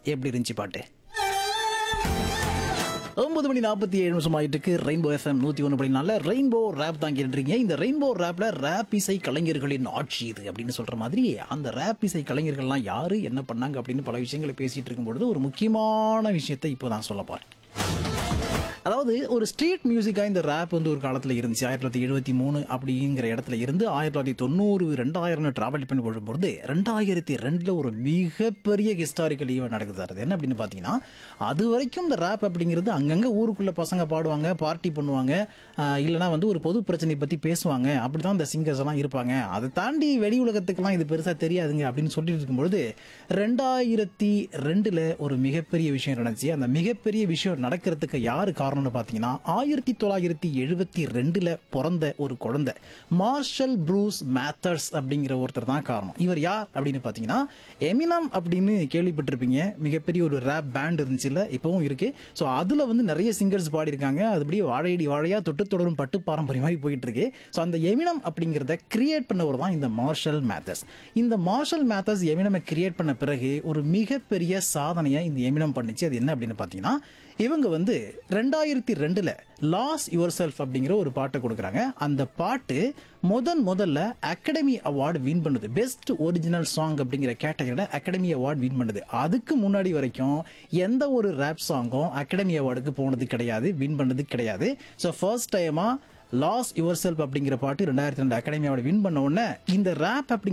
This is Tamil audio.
எப்படி இருந்துச்சு பாட்டு ஒன்பது மணி நாற்பத்தி ஏழு நிமிஷம் ஆயிட்டு இருக்கு ரெயின்போ எஃப்எம் நூத்தி ஒன்று அப்படின்னால ரெயின்போ ரேப் தான் கேட்டுருக்கீங்க இந்த ரெயின்போ ரேப்ல ரேப் இசை கலைஞர்களின் ஆட்சி இது அப்படின்னு சொல்ற மாதிரி அந்த ரேப் இசை கலைஞர்கள்லாம் யாரு என்ன பண்ணாங்க அப்படின்னு பல விஷயங்களை பேசிட்டு இருக்கும்பொழுது ஒரு முக்கியமான விஷயத்தை இப்போ நான் சொல்ல போறேன் அதாவது ஒரு ஸ்ட்ரீட் மியூசிக்காக இந்த ரேப் வந்து ஒரு காலத்தில் இருந்துச்சு ஆயிரத்தி தொள்ளாயிரத்தி எழுபத்தி மூணு அப்படிங்கிற இடத்துல இருந்து ஆயிரத்தி தொள்ளாயிரத்தி தொண்ணூறு ரெண்டாயிரம்னு ட்ராவல் பண்ணி போகும்போது ரெண்டாயிரத்தி ரெண்டில் ஒரு மிகப்பெரிய ஹிஸ்டாரிக்கல் ஈவெண்ட் நடக்குது அது என்ன அப்படின்னு பார்த்தீங்கன்னா அது வரைக்கும் இந்த ரேப் அப்படிங்கிறது அங்கங்கே ஊருக்குள்ளே பசங்க பாடுவாங்க பார்ட்டி பண்ணுவாங்க ஆஹ் இல்லைனா வந்து ஒரு பொது பிரச்சனை பற்றி பேசுவாங்க அப்படி தான் இந்த சிங்கர்ஸ் எல்லாம் இருப்பாங்க அதை தாண்டி வெளி உலகத்துக்கெல்லாம் இது பெருசாக தெரியாதுங்க அப்படின்னு சொல்லிட்டு இருக்கும்பொழுது ரெண்டாயிரத்தி ரெண்டில் ஒரு மிகப்பெரிய விஷயம் நடந்துச்சு அந்த மிகப்பெரிய விஷயம் நடக்கிறதுக்கு யாரு காரணம்னு பார்த்தீங்கன்னா ஆயிரத்தி தொள்ளாயிரத்தி எழுபத்தி ரெண்டில் பிறந்த ஒரு குழந்தை மார்ஷல் ப்ரூஸ் மேத்தர்ஸ் அப்படிங்கிற ஒருத்தர் தான் காரணம் இவர் யார் அப்படின்னு பார்த்தீங்கன்னா எமினம் அப்படின்னு கேள்விப்பட்டிருப்பீங்க மிகப்பெரிய ஒரு ரேப் பேண்ட் இருந்துச்சுல்ல இப்பவும் இருக்கு ஸோ அதில் வந்து நிறைய சிங்கர்ஸ் பாடியிருக்காங்க அது அப்படியே வாழையடி வாழையா தொட்டு தொடரும் பட்டு பாரம்பரியமாக போயிட்டு இருக்கு ஸோ அந்த எமினம் அப்படிங்கிறத கிரியேட் பண்ணவர் தான் இந்த மார்ஷல் மேத்தர்ஸ் இந்த மார்ஷல் மேத்தர்ஸ் எமினமை கிரியேட் பண்ண பிறகு ஒரு மிகப்பெரிய சாதனையை இந்த எமினம் பண்ணுச்சு அது என்ன அப்படின்னு பார்த்தீங்கன்னா இவங்க வந்து ரெண்டாயிரத்தி ரெண்டுல லாஸ் யுவர் செல்ஃப் அப்படிங்கிற ஒரு பாட்டை கொடுக்குறாங்க அந்த பாட்டு முதன் முதல்ல அகாடமி அவார்டு வின் பண்ணுது பெஸ்ட் ஒரிஜினல் சாங் அப்படிங்கிற கேட்டகரியில் அகாடமி அவார்டு வின் பண்ணுது அதுக்கு முன்னாடி வரைக்கும் எந்த ஒரு ரேப் சாங்கும் அகாடமி அவார்டுக்கு போனது கிடையாது வின் பண்ணது கிடையாது ஸோ ஃபர்ஸ்ட் டைமா லாஸ் யுவர் செல்ஃப் அப்படிங்கிற பாட்டு ரெண்டாயிரத்தி ரெண்டு அகாடமி அவார்டு வின் பண்ண உடனே இந்த ரேப் அப்படிங்கிற